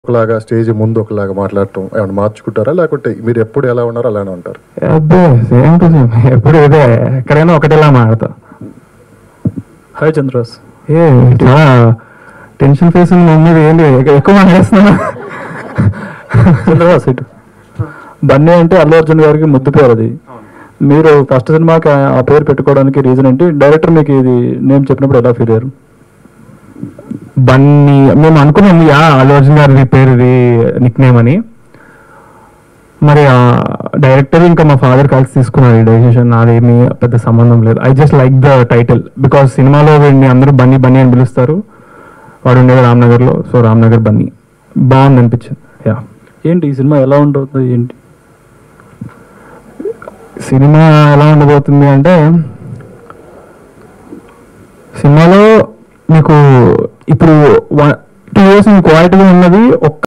ఒకలాగా స్టేజ్ ముందు ఒకలాగా మాట్లాడటం ఏమైనా మార్చుకుంటారా లేకుంటే మీరు ఎప్పుడు ఎలా ఉన్నారో అలానే ఉంటారు అబ్బే సేమ్ టు సేమ్ ఎప్పుడు ఇదే ఎక్కడైనా ఒకటేలా మాడతా హాయ్ చంద్రస్ ఏ చాలా టెన్షన్ ఫేస్ ఉంది ఏంటి ఎక్క- ఎక్కువ మాట్లాడుతున్నా చంద్రహాస్ ఇటు బన్నీ అంటే అల్లు అర్జున్ గారికి ముద్దు పేరు అది మీరు ఫస్ట్ సినిమాకి ఆ- ఆ పేరు పెట్టుకోవడానికి రీజన్ ఏంటి డైరెక్టర్ మీకు ఇది నేమ్ చెప్పినప్పుడు ఎలా ఫీల్ అయ్యారు బన్నీ మేము అనుకున్నాం యా అల్లు అర్జున్ గారి పేరు ఇది నిక్ నేమ్ అని మరి ఆ డైరెక్టర్ ఇంకా మా ఫాదర్ కలిసి తీసుకున్నారు ఈ డెసిషన్ నాదేమీ పెద్ద సంబంధం లేదు I just like the title because సినిమాలో వీడిని అందరూ బన్నీ బన్నీ అని పిలుస్తారు వాడు ఉండేది రామ్నగర్లో సో రామ్నగర్ బన్నీ బాగుంది అనిపించింది యా ఏంటి ఈ సినిమా ఎలా ఉంటుంది ఏంటి సినిమా ఎలా ఉండబోతుంది అంటే సినిమాలో మీకు ఇప్పుడు టూ ఇయర్స్ క్వాలిటీగా ఉన్నది ఒక్క